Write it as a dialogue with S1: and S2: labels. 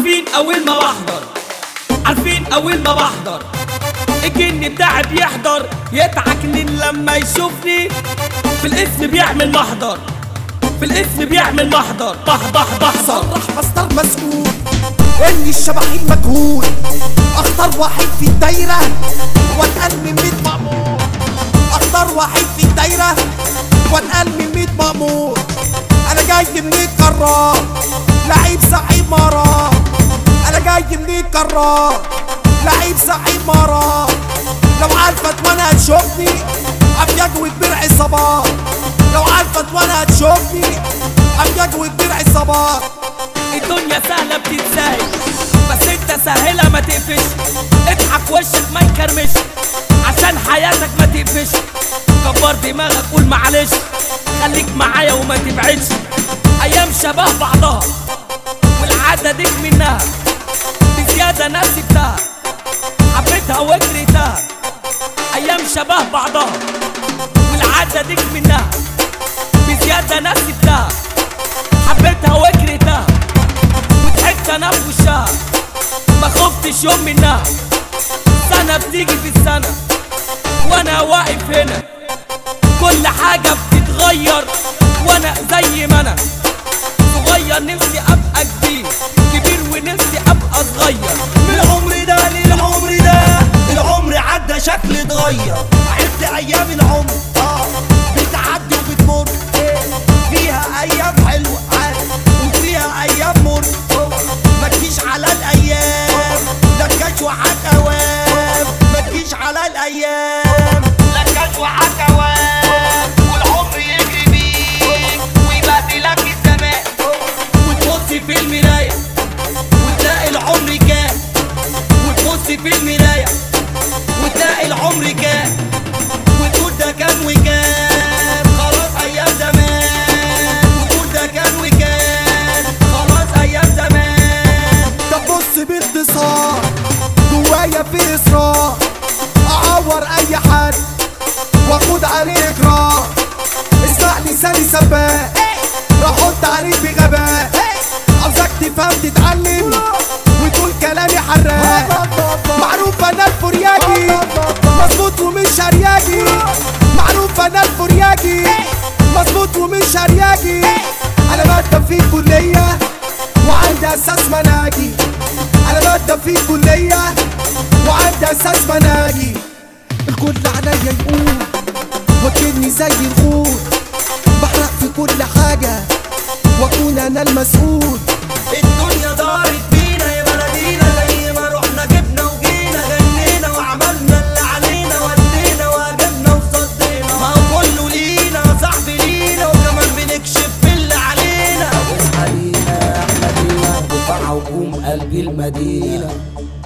S1: عارفين اول ما بحضر عارفين اول ما بحضر الجن بتاعي بيحضر يتعكنن لما يشوفني في الاسم بيعمل محضر في الاسم بيعمل محضر بح بح بحضر
S2: صرح مصدر مسؤول اني الشبح المجهول اختار واحد في الدايرة وانقل من ميت مأمور اختار واحد في الدايرة وانقل من ميت مأمور انا جاي من الكرار لعيب صعيب مرة انا جاي من الكرار لعيب صعيب مرة لو عارفة وانا هتشوفني ابيض وكبير عصابات لو عارفة وانا هتشوفني ابيض وكبير عصابات
S1: الدنيا سهلة بتتسهل بس انت سهلها ما تقفش اضحك وشك ما يكرمش عشان حياتك ما تقفش كبر دماغك قول معلش خليك معايا وما تبعدش ايام شبه بعضها والعادة ديك منها بزيادة ناس سبتها حبيتها وكرهتها ايام شبه بعضها والعادة ديك منها بزيادة ناس سبتها حبيتها وكرهتها وضحكت انا في وشها ما خفتش يوم منها سنة بتيجي في السنة وانا واقف هنا كل حاجة بتتغير وانا زي ما انا صغير نفسي ابقى كبير كبير ونفسي ابقى صغير
S3: من العمر ده للعمر ده العمر عدى شكل اتغير عدت ايام العمر اه بتعدي وبتمر فيها ايام حلوه عارف وفيها ايام مر ما تجيش على الايام لا تجيش وعد اوام ما تجيش على الايام لا تجيش وعد اوام والعمر يجري بيك ويبهدلك الزمان وتبص في المرايه وتلاقي العمر جاي وتبص في المراية وتلاقي العمر جاي وتقول ده كان وكان خلاص أيام زمان وتقول ده كان وكان خلاص أيام زمان
S2: طب بص باختصار جوايا في اصرار اعور اي حد واخد عليه اقرار اسمع لساني سباق راح احط عليه بغباء عاوزك تفهم تتعلم وتقول كلامي حراق معروف انا الفرياجي مظبوط ومش هرياجي معروف انا الفرياجي مظبوط ومش هرياجي انا بكتب في الكليه وعندي اساس مناجي انا ببدا في كلية وعندي اساس مناجي الكل عليا يقول وكلني زي الغول بحرق في كل حاجة واكون انا المسؤول
S3: الدنيا دارت بينا يا بلدينا زي ما رحنا جبنا وجينا غنينا وعملنا اللي علينا ودينا واجبنا وصدينا ما هو كله لينا صاحبي لينا وكمان بنكشف في اللي علينا
S4: اصحى لينا يا احمدينا دفاع هجوم قلب المدينة